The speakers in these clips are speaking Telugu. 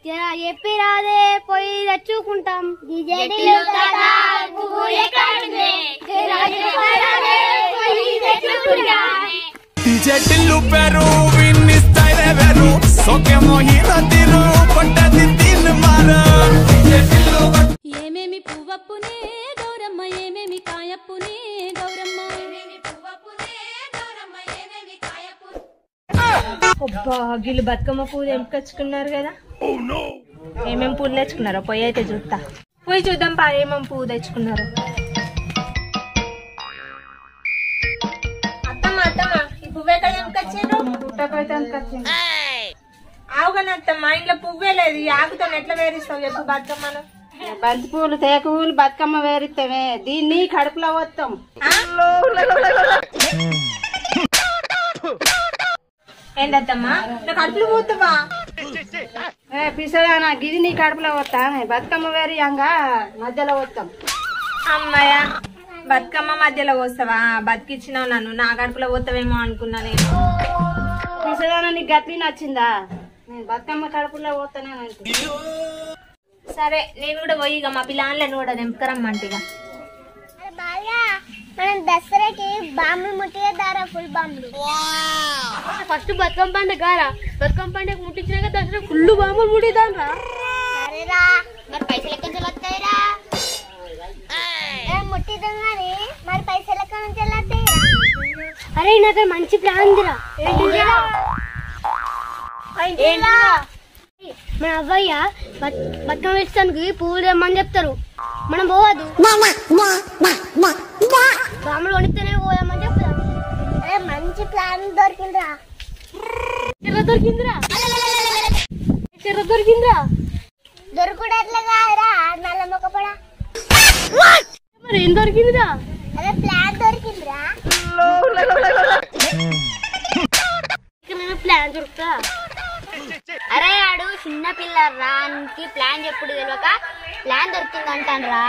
చెప్పి రాదే పోయి తెచ్చుకుంటాం చెట్టిల్లు పెరు విన్నిస్తాయిరే వెరు సోకే మోహిత తిరు పట్టది తిన్ మార ఏమేమి పువ్వప్పునే గౌరమ్మ ఏమేమి కాయప్పునే గౌరమ్మ అబ్బా గిల్లు బతుకమ్మ పూలు ఎంపుకొచ్చుకున్నారు కదా ఏమేం పూలు తెచ్చుకున్నారో పోయి అయితే చూస్తా పోయి చూద్దాం పా ఏమేం పువ్వు తెచ్చుకున్నారు అత్తమ్మ అత్తమ్మ ఈ పువ్వు ఎక్కడ ఎంపుకొచ్చిండ్రు పుట్టకైతే ఎంపుకొచ్చింది ఆవుగానే అత్తమ్మ ఇంట్లో పువ్వే లేదు ఈ ఆకుతో ఎట్లా వేరిస్తావు చెప్పు బతుకమ్మను బంతి పూలు తేక పూలు బతుకమ్మ వేరిస్తామే దీన్ని కడుపులో వస్తాం ఏంటత్తమ్మా నాకు కడుపులు పోతావా ఏ పిసగానా గిది నీ కడుపులో వస్తా బతుకమ్మ వేరియంగా మధ్యలో వస్తాం అమ్మయ్య బతుకమ్మ మధ్యలో పోస్తావా బతికిచ్చినావు నన్ను నా కడుపులో పోతావేమో అనుకున్నా నేను పిసగానా నీకు గట్లి నచ్చిందా నేను బతుకమ్మ కడుపులో పోతానే అంటుంది సరే నేను కూడా పోయి ఇక మా పిల్లలను కూడా తెంపుకరమ్మంటే ఇక మనం దసరాకి బాంబులు ముట్టిదారా ఫుల్ బాంబులు ఫస్ట్ బతుకమ్మ పండుగ గారా బతుకమ్మ పండుగ ముట్టించినాక దసరా ఫుల్ బాంబులు ముట్టిదాన్రా అరేరా మరి పైసలు ఎక్కడి నుంచి వస్తాయిరా ముట్టిద్దాం కానీ మరి పైసలు ఎక్కడి నుంచి వస్తాయిరా అరే నాకు మంచి ప్లాన్ ఉందిరా ఏంటిరా మన అవ్వయ్య బత్- బతుకమ్మ వేస్తానికి పువ్వులు తెమ్మని చెప్తారు మనం పోవద్దు రాములు వణితేనే పోదామని చెప్తారు అరే మంచి ప్లాన్ దొరికిందిరా చెర్ర దొరికిందిరా చెర్ర దొరికిందిరా దొరుకుడు ఎట్లా కాదురా నల్ల మొక్కపడ మరి ఏం దొరికిందిరా అదే ప్లాన్ దొరికిందిరా ప్లాన్ దొరుకుతా అరే ఆడు చిన్న పిల్ల రానికి ప్లాన్ చెప్పుడు తెలియక ప్లాన్ దొరికింది అంటాను రా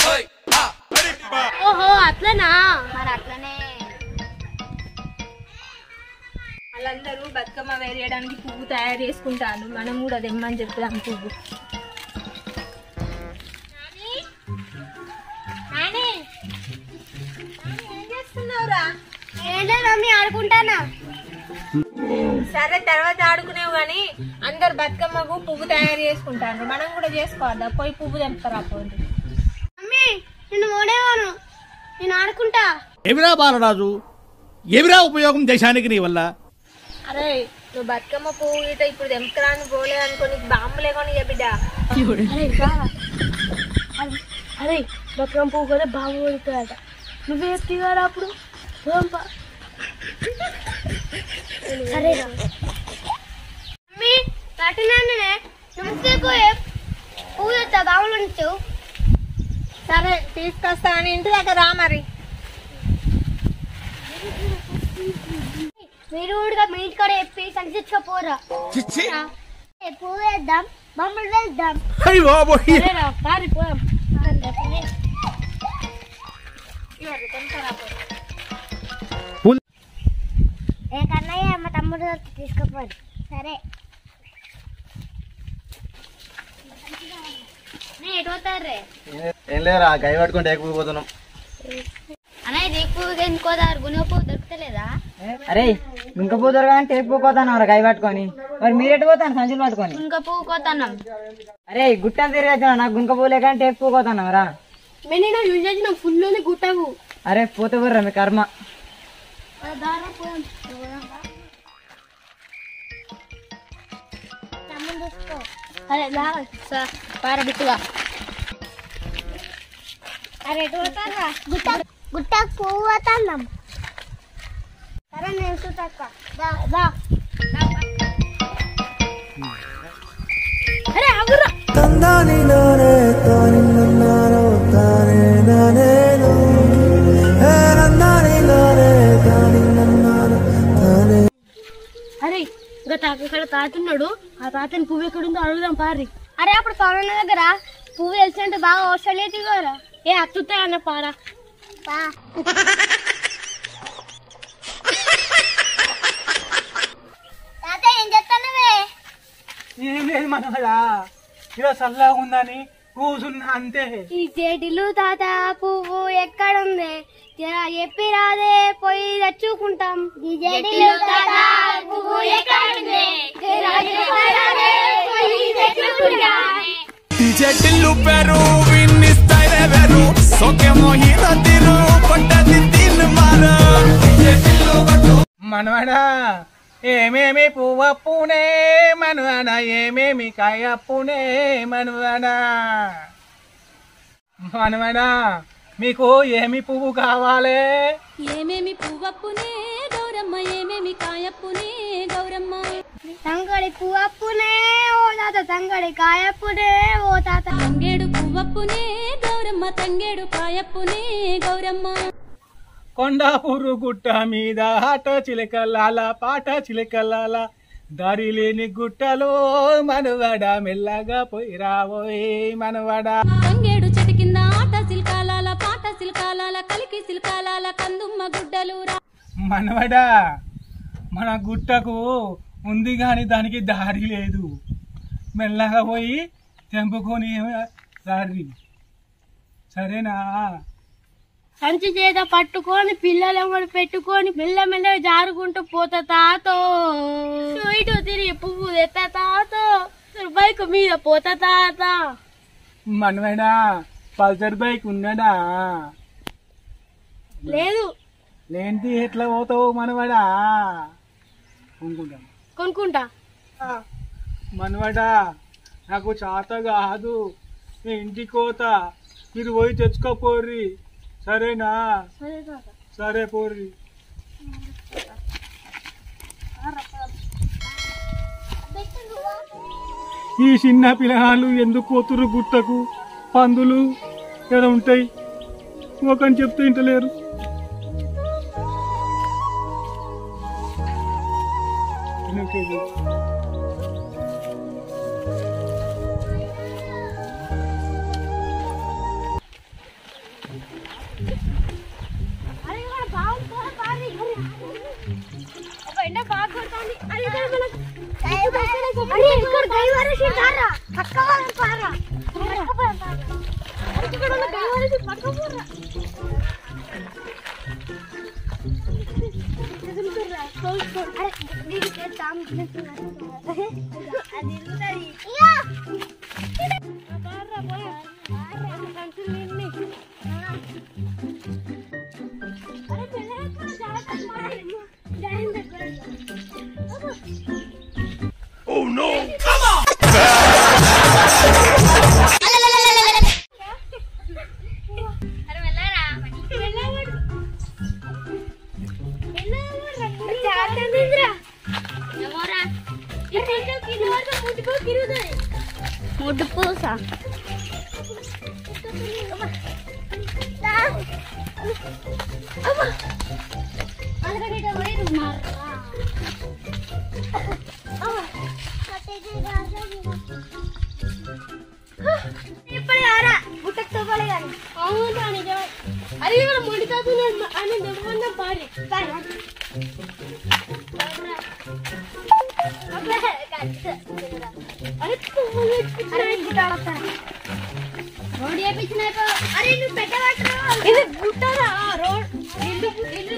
ఓహో అట్లనా మరి అట్లనే వాళ్ళందరూ బతుకమ్మ వేరేయడానికి పువ్వు తయారు చేసుకుంటాను మనం కూడా తెమ్మని చెప్తాం పువ్వు ఏంటో మమ్మీ ఆడుకుంటానా సరే తర్వాత ఆడుకునేవు గాని అందరు బతుకమ్మకు పువ్వు తయారు చేసుకుంటాను మనం కూడా చేసుకోవద్దా పోయి పువ్వు తెంపుతారా పోండి మమ్మీ నిన్ను ఓడేవాను నేను ఆడుకుంటా ఎవిరా బాలరాజు ఎవిరా ఉపయోగం దేశానికి నీ వల్ల అరే నువ్వు బతుకమ్మ పువ్వు ఇట ఇప్పుడు తెంపరాని పోలే అనుకో నీకు బాంబులే కొని బిడ్డ అరే రా. అరే, అరే బతుకమ్మ పువ్వు కూడా బాగా పడుతుందట నువ్వే ఎత్తిగారా అప్పుడు పోదాం పా. సరే రా. మమ్మీ కట్టినానే నమస్తేపు పువ్వు తెస్తా బాగులు ఉంచు సరే తీసుకొస్తా అని ఇంటి దగ్గర రా మరి మీరు కూడా మీ ఇంటి కాడ చెప్పి సంచిచ్చుకోపోరా పువ్వు వేద్దాం బొమ్మలు వేద్దాం అయ్య బాబోయ్ సరేరా పారిపోయాం ఏ కన్నయ్య మా తమ్ముడు తీసుకుపోదు సరే నే ఎటు పోతారే ఏం లేరా గై పట్టుకుంటే ఎక్కిపోతున్నాం అన్నయ్య రేపు ఎందుకోదారు గుణి పువ్వు దొరుకుతలేదా అరే ఇంకా పోతారు కానీ టేపు పోతాను గై పట్టుకొని మరి మీరు ఎటు పోతాను సంచులు పట్టుకొని ఇంకా పువ్వు కోతన్నాం అరే గుట్టం తిరిగి నాకు గుంక పోలే కానీ టేపు పోతాను రా మేము యూజ్ చేసిన ఫుల్ గుట్టవు అరే పోతే పోర్రా మీ కర్మ అరే లా పార బిట్టుగా అరే ఎటు పోతారా గుట్ట గుట్ట పువ్వు పోతాన్నాం సరే నేను చూతక్క దా అరే ఆగురా అరే ఇంకా తాత ఇక్కడ తాతున్నాడు ఆ తాతని పువ్వు ఎక్కడుందో అడుగుదాం పారి అరే అప్పుడు పవన్ దగ్గర పువ్వు తెలిసినట్టు బాగా అవసరం లేదు కదా ఏ అత్తుతాయి అన్న పారా తాత ఏం చేస్తానవే ఏం లేదు మనవడా ఇలా చల్లగా ఉందని కూసున్నా అంతే ఈ చెటిలు తాత పువ్వు ఎక్కడుంది జరా చెప్పి రాదే పోయి తెచ్చుకుంటాం ఈ చెటిలు తాత పువ్వు ఎక్కడుంది జరా చెప్పి రాదే పోయి తెచ్చుకుంటాం చెట్టిల్లు పెరు విన్నిస్తాయిరే వెరు సోకే మోహిత తిరు కొట్టది తిన్ మారు మనవడా ఏమేమి పువ్వప్పునే మనవడా ఏమేమి కాయప్పునే మనవడా మనవడా మీకు ఏమి పువ్వు కావాలి ఏమేమి పువ్వప్పునే గౌరమ్మ ఏమేమి కాయప్పునే గౌరమ్మ సంగడి పువ్వప్పునే ఓ తాత సంగడి కాయప్పునే ఓ తాత తంగేడు పువ్వప్పునే గౌరమ్మ తంగేడు కాయప్పునే గౌరమ్మ కొండాపూరు గుట్ట మీద ఆట చిలకలాల పాట చిలకలాల దారి లేని గుట్టలో మనవడ మెల్లగా పోయి రావోయ్ మనవడా తంగేడు చెట్టు కింద ఆట సిల్కాలాల పాట సిల్కాలాల కలికి సిల్కాలాల కందుమ్మ గుడ్డలు రా మనవడా మన గుట్టకు ఉంది గాని దానికి దారి లేదు మెల్లగా పోయి తెంపుకొని దారి సరేనా సంచి చేత పట్టుకొని పిల్లలు ఎవరు పెట్టుకొని మెల్ల మెల్ల జారుకుంటూ పోతా తాతో ఇటు తిరిగి పువ్వు తెత్త తాతో బైక్ మీద పోతా తాత మనవడా పల్సర్ బైక్ ఉన్నడా లేదు లేనిది ఎట్లా పోతావు మనవడా అనుకుంటాం కొనుక్కుంటా మనవడా నాకు చేత కాదు నేను ఇంటికి పోతా మీరు పోయి తెచ్చుకోపోర్రి సరేనా సరే తాత సరే పోర్రి ఈ చిన్న పిల్లగాళ్ళు ఎందుకు పోతురు గుట్టకు పందులు ఎక్కడ ఉంటాయి ఒకని చెప్తే ఇంటలేరు వెనక్కి. అరే ఇక్కడ బాగుంది పోరా, పారి. ఒక ఎండ బాగా కొడుతోంది. అరే ఇక్కడ మనకు అరే ఇక్కడ గైవారేసి దారా పక్కవారం పారా పక్కవారం పారా. అరే ఇక్కడ ఉన్న గైవారేసి పక్కపోరా అరే దీనికి చేద్దాం అది ఇరుగుతుంది ఇయ్యా. పారా, పోరా. కంచులు నిన్ను. అరే పిల్లలకు జాగ్రత్త మారి. జాగ్రత్త అరే వెళ్ళారా వెళ్ళావాడు వెళ్ళావాడు జాగ్రత్త ఏమోరా ముడ్డు పూస అరే ఇవాళ మొండి తాత అని నిమ్మన్నా పారి రోడ్ వేపించిన అరే నువ్వు పెట్టవట్రా ఇది గుట్టరా రోడ్ ఇల్లు ఇల్లు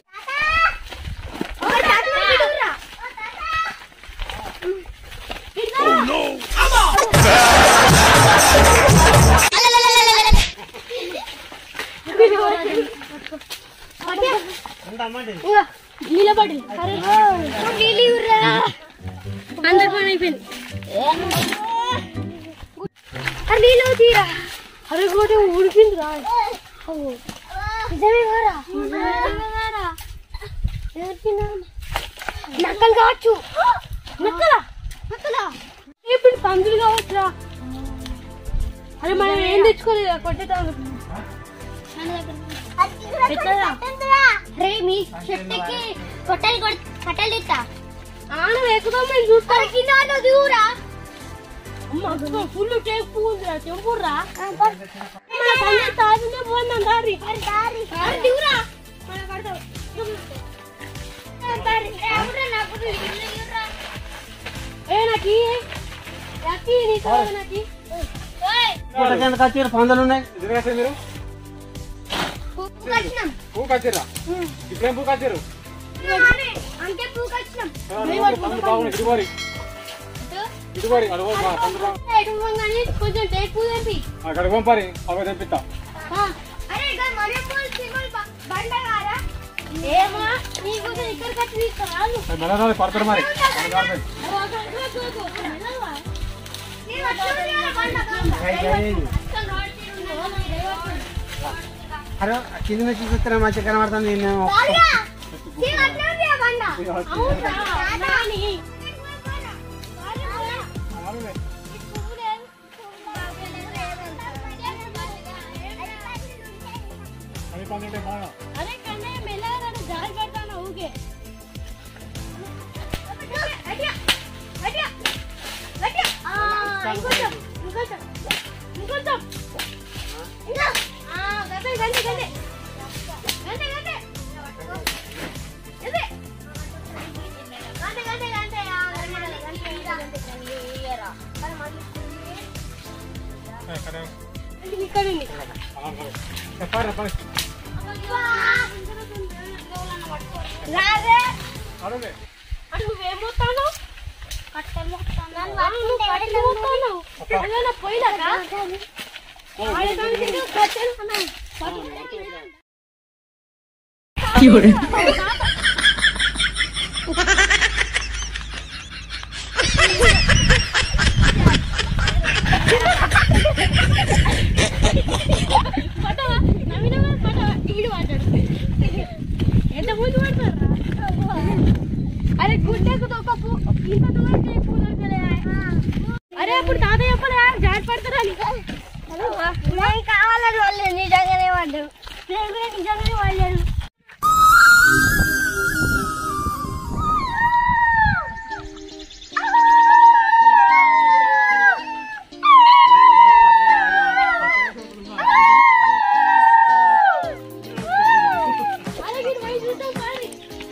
నిలబడి నీళ్ళు ఇవ్వరా అందరి పని అయిపోయింది అరే నీళ్ళు తీరా అరే కూడా ఉడికింది రా నిజమే కారా నక్కలు కావచ్చు నక్కలా నక్కలా ఇప్పుడు పందులు కావచ్చురా అరే మనం ఏం తెచ్చుకోలేదు కొట్టేద్దాం పెట్టరా రే మీ చెట్టుకి కొట్టలు కట్టలు ఇస్తా ఆన ఎక్కుదాం మేము చూస్తాం కింద దిగురా అమ్మ ఫుల్ టేక్ పూరా చెంపుర్రా మన సంజయ్ తాజునే పోందాం దారి దారి దిగురా మన పడతావు దారి ఎవరు నాకు ఏ నాకు యాకి నీ కావనకి ఓయ్ కిందకి వచ్చారు పందులు ఉన్నాయి మీరు పూకొచ్చినాం పూకు వచ్చిర్రా ఇప్పుడేం పూకు వచ్చారు అంతే పూకొచ్చినాం బాగున్నాయి ఇటుబోరి ఇటుబోరి అడుగు ఎటు పోగానే కొంచెం టేక్ పూ తెంపి అక్కడ పంపరి అవి తెప్పిస్తా అరే ఇక్కడ మన పూలు సింగల్ బండ కారా ఏమో నీకు ఇక్కడ కట్టి తీసుకురాను మెల్లరాలి పడతారు మరి అరే కింద వచ్చి చూస్తున్నా మంచిగా కనబడుతుంది నేను అది పండుంటే బాగా అరే కన్నయ్య మెల్లగా నన్ను జారి పెడతాను ఊకే అట్లా అట్లా అట్లా ఆ ఇంకొంచెం ఇంకొంచెం ఇంకొంచెం ఇంకా ఆ గంటే గంటే గంటే గంటే గంటే ఇదే గంటే గంటే గంటే ఆ గంటే గంటే గంటే గంటే ఇయరా అది మళ్ళీ ఇక్కడ ఉంది చెప్పారు చెప్పారు రాదే అడుగులే అటు నువ్వేమవుతాను కట్టెలు నువ్వు కట్టెలు మోస్తాను ఏదైనా పోయినాక ఆడదానికి కట్టెలు అన్నాను. పట్టవా? నవ్వినవా? పట్టవా? ఈడు పడ్డాడు. ఎంత ముందు పడతారా అరే గుడ్డకు ఒక పూ ఇంత దూరం పూ దొరకలే అరే అప్పుడు తాతయ్య చెప్పలే జారి పడతారని నేను కావాలని వాళ్ళు నిజంగానే పడ్డారు నేను కూడా నిజంగానే పడ్డాడు అరే మీరు పోయి చూద్దాం పాడి.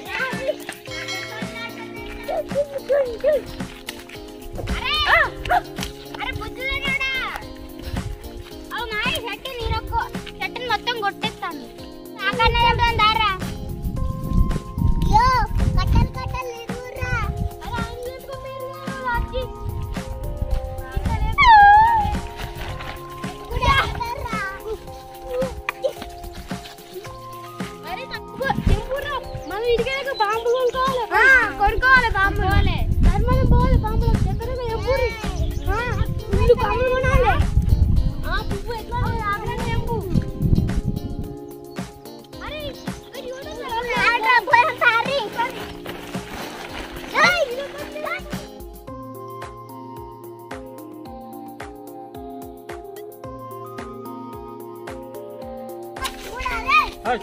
ఆ! అరే బుద్ధులేనాడా? అవునా ఈ షర్ట్ నీరొక్కో షర్ట్ మొత్తం కొట్టేస్తాను నాకన్నా చెప్తాను దారా కట్టలు కట్టలు లేదురా అరే ఆయన చేసుకో మీరు వచ్చి అరే తక్కువ సింపురా మనం ఇదిగే బాంబు కొనుక్కోవాలి కొనుక్కోవాలి బాంబు మరి మనం పోవాలి బాంబులు దగ్గరగా ఎంపూరి ముందు బాంబులు కొనాలి ఆ పువ్వు ఎట్లా ఆగ్రహం ఎంపు అరే ఇక్కడ చూడండి ఆగ్రా పోయి సారి ఏయ్ ఇది హాయ్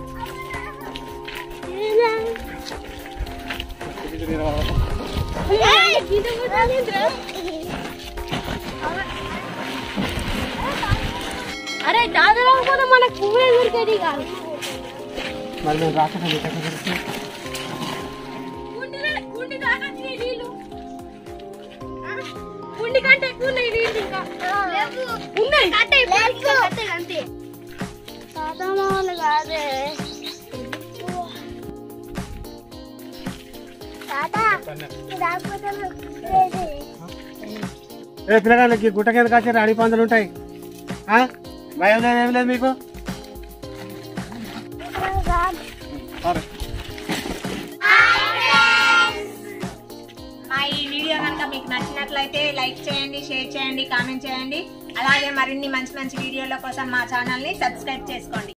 అరే దాదాపు కూడా మనకు పువ్వే దొరికేది కాదు మరి మేము రాకుండా మీకు ఎక్కడ దొరుకుతుంది? గుండి దాకా నీళ్ళు గుండి కంటే ఎక్కువ ఉన్నాయి నీళ్ళు ఇంకా ఉన్నాయి కట్టే కట్టే అంతే సాధారణ కాదే ఏ పిల్లగాళ్ళకి గుట్ట కిందకి వచ్చారు అడి పందులు ఉంటాయి ఆ? భయం లేదు ఏం లేదు మీకు సరే మా ఈ వీడియో కనుక మీకు నచ్చినట్లయితే లైక్ చేయండి షేర్ చేయండి కామెంట్ చేయండి అలాగే మరిన్ని మంచి మంచి వీడియోల కోసం మా ఛానల్ని సబ్స్క్రైబ్ చేసుకోండి